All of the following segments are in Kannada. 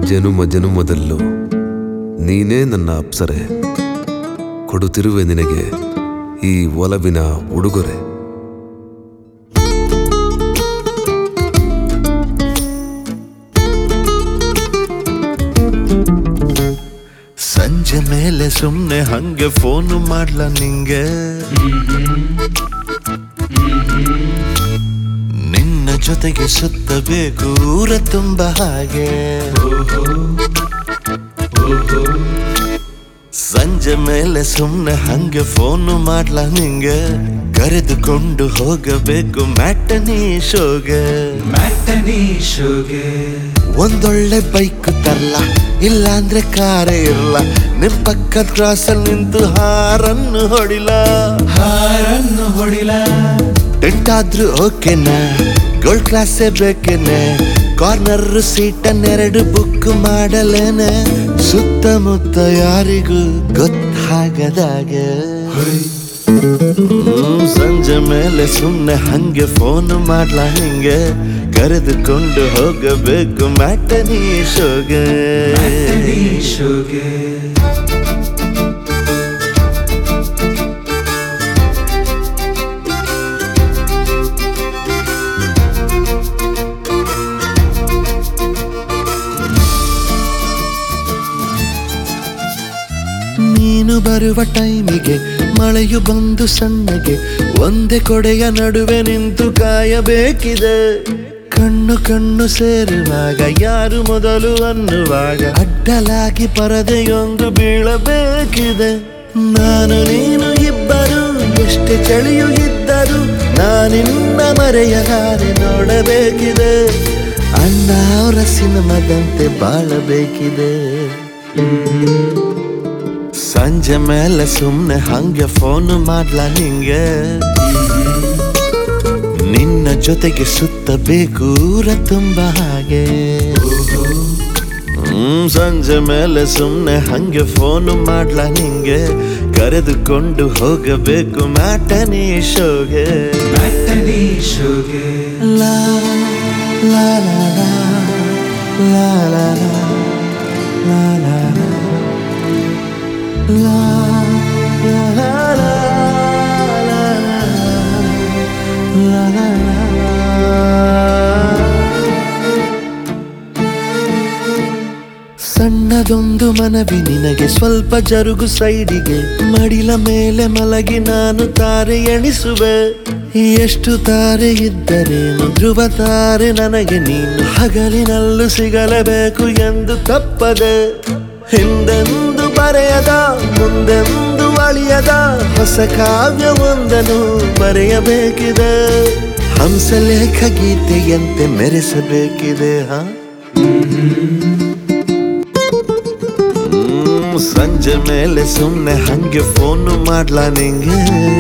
ಜನುಮ ಜನುಮದಲ್ಲೂ ನೀನೇ ನನ್ನ ಅಪ್ಸರೆ ಕೊಡುತ್ತಿರುವೆ ನಿನಗೆ ಈ ಒಲವಿನ ಉಡುಗೊರೆ ಸಂಜೆ ಮೇಲೆ ಸುಮ್ನೆ ಹಂಗೆ ಫೋನು ಮಾಡ್ಲ ನಿಂಗೆ ನಿನ್ನ ಜೊತೆಗೆ ಸುತ್ತಬೇಕು ಊರ ತುಂಬ ಹಾಗೆ ಸಂಜೆ ಮೇಲೆ ಸುಮ್ನೆ ಹಂಗೆ ಫೋನು ಮಾಡ್ಲ ನಿಂಗೆ ಕರೆದುಕೊಂಡು ಹೋಗಬೇಕು ಮ್ಯಾಟನಿ ಶೋಗೆ ಮ್ಯಾಟನಿ ಶೋಗೆ ಒಂದೊಳ್ಳೆ ಬೈಕ್ ತರ್ಲ ಇಲ್ಲಾಂದ್ರೆ ಕಾರೇ ಇರಲ್ಲ ನಿಮ್ ಪಕ್ಕದ ಕ್ರಾಸಲ್ಲಿ ನಿಂತು ಹಾರನ್ನು ಹೊಡಿಲ ಹಾರನ್ನು ಹೊಡಿಲ ಟೆಂಟ್ ಆದ್ರೂ ಓಕೆನಾ ಗೋಲ್ಡ್ ಕ್ಲಾಸೇ ಬೇಕೇನೆ ಕಾರ್ನರ್ ಸೀಟನ್ನೆರಡು ಬುಕ್ ಮಾಡಲೇನೆ ಸುತ್ತಮುತ್ತ ಯಾರಿಗೂ ಗೊತ್ತಾಗದಾಗೆ ಹ್ಮ್, ಸಂಜೆ ಮೇಲೆ ಸುಮ್ನೆ ಹಂಗೆ ಫೋನ್ ಮಾಡ್ಲ ಹಿಂಗೆ ಕರೆದುಕೊಂಡು ಹೋಗಬೇಕು ಮ್ಯಾಟನಿ ಶೋಗೆ ಮ್ಯಾಟನಿ ಶೋಗೆ ನೀನು ಬರುವ ಟೈಮಿಗೆ ಮಳೆಯು ಬಂದು ಸಣ್ಣಗೆ ಒಂದೇ ಕೊಡೆಯ ನಡುವೆ ನಿಂತು ಕಾಯಬೇಕಿದೆ ಕಣ್ಣು ಕಣ್ಣು ಸೇರುವಾಗ ಯಾರು ಮೊದಲು ಅನ್ನುವಾಗ ಅಡ್ಡಲಾಗಿ ಪರದೆಯೊಂದು ಬೀಳಬೇಕಿದೆ ನಾನು ನೀನು ಇಬ್ಬರು ಎಷ್ಟೇ ಚಳಿಯು ಇದ್ದರು ನಾನಿನ್ನ ಮರೆಯಲಾರೆ ನೋಡಬೇಕಿದೆ ಅಣ್ಣ ಅವರ ಸಿನಿಮಾದಂತೆ ಬಾಳಬೇಕಿದೆ ಸಂಜೆ ಮೇಲೆ ಸುಮ್ನೆ ಹಂಗೆ ಫೋನ್ ಮಾಡ್ಲ ನಿಂಗೆ ನಿನ್ನ ಜೊತೆಗೆ ಸುತ್ತಬೇಕು ಊರ ತುಂಬ ಹಾಗೆ ಹ್ಮ್ ಸಂಜೆ ಮೇಲೆ ಸುಮ್ನೆ ಹಂಗೆ ಫೋನ್ ಮಾಡ್ಲ ನಿಂಗೆ ಕರೆದುಕೊಂಡು ಹೋಗಬೇಕು ಮ್ಯಾಟನಿ ಶೋಗೆ ಮ್ಯಾಟನಿ ಶೋಗೆ ಲಾ ಲಾ ಲಾ ಲಾ ಲಾ ಲಾ ಲಾ ಲಾ ಲಾ ಲಾ ಲಾ ಲಾ ಲಾ ಲಾ ಸಣ್ಣದೊಂದು ಮನವಿ ನಿನಗೆ ಸ್ವಲ್ಪ ಜರುಗು ಸೈಡಿಗೆ ಮಡಿಲ ಮೇಲೆ ಮಲಗಿ ನಾನು ತಾರೆ ಎಣಿಸುವೆ ಎಷ್ಟು ತಾರೆ ಇದ್ದರೇನು ಧ್ರುವ ತಾರೆ ನನಗೆ ನೀನು ಹಗಲಿನಲ್ಲೂ ಸಿಗಲೇಬೇಕು ಎಂದು ತಪ್ಪದೆ ಹಿಂದೆಂದು ಬರೆಯದ ಮುಂದೆಂದು ಅಳಿಯದ ಹೊಸ ಕಾವ್ಯವೊಂದನ್ನು ಬರೆಯಬೇಕಿದೆ ಹಂಸಲೇಖ ಗೀತೆಯಂತೆ ಮೆರೆಸಬೇಕಿದೆ ಹಾ ಹ್ಮ್, ಸಂಜೆ ಮೇಲೆ ಸುಮ್ನೆ ಹಂಗೆ ಫೋನ್ ಮಾಡ್ಲ ನಿಂಗೆ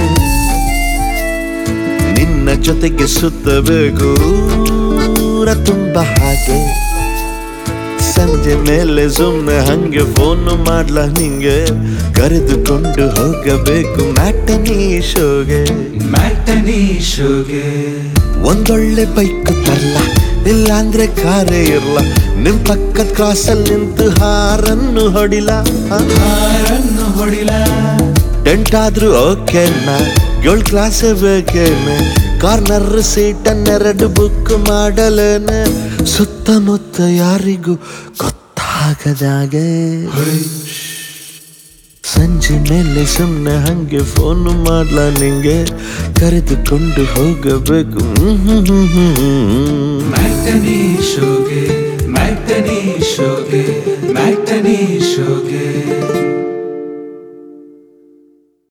ನಿನ್ನ ಜೊತೆಗೆ ಸುತ್ತಬೇಕು ಊರ ತುಂಬ ಹಾಗೆ ಸಂಜೆ ಮೇಲೆ ಸುಮ್ನೆ ಹಂಗೆ ಫೋನ್ ಮಾಡ್ಲ ನಿಂಗೆ ಕರೆದುಕೊಂಡು ಹೋಗಬೇಕು ಮ್ಯಾಟನಿ ಶೋಗೆ ಮ್ಯಾಟನಿ ಶೋಗೆ ಒಂದೊಳ್ಳೆ ಬೈಕ್ ತರಲ್ಲ ಇಲ್ಲಾಂದ್ರೆ ಕಾರೇ ಇರಲ್ಲ ನಿಮ್ ಪಕ್ಕದ ಕ್ರಾಸಲ್ಲಿ ನಿಂತು ಹಾರನ್ನು ಹೊಡಿಲ ಆ? ಹಾರನ್ನು ಹೊಡಿಲ ಟೆಂಟ್ ಆದ್ರೂ ಓಕೆನಾ ಏಳ್ ಕ್ಲಾಸ್ ಬೇಕೇನೆ ಕಾರ್ನರ್ ಸೀಟನ್ನೆರಡು ಬುಕ್ ಮಾಡಲೇನೆ ಸುತ್ತಮುತ್ತ ಯಾರಿಗೂ ಗೊತ್ತಾಗದಾಗೆ ಸಂಜೆ ಮೇಲೆ ಸುಮ್ನೆ ಹಂಗೆ ಫೋನ್ ಮಾಡ್ಲ ನಿಂಗೆ ಕರೆದುಕೊಂಡು ಹೋಗಬೇಕು ಹ್ಮ್ ಹ್ಮ್ ಹ್ಮ್ ಹ್ಮ್ ಹ್ಮ್. ಮ್ಯಾಟನಿ ಶೋಗೆ ಮ್ಯಾಟನಿ ಶೋಗೆ ಮ್ಯಾಟನಿ ಶೋಗೆ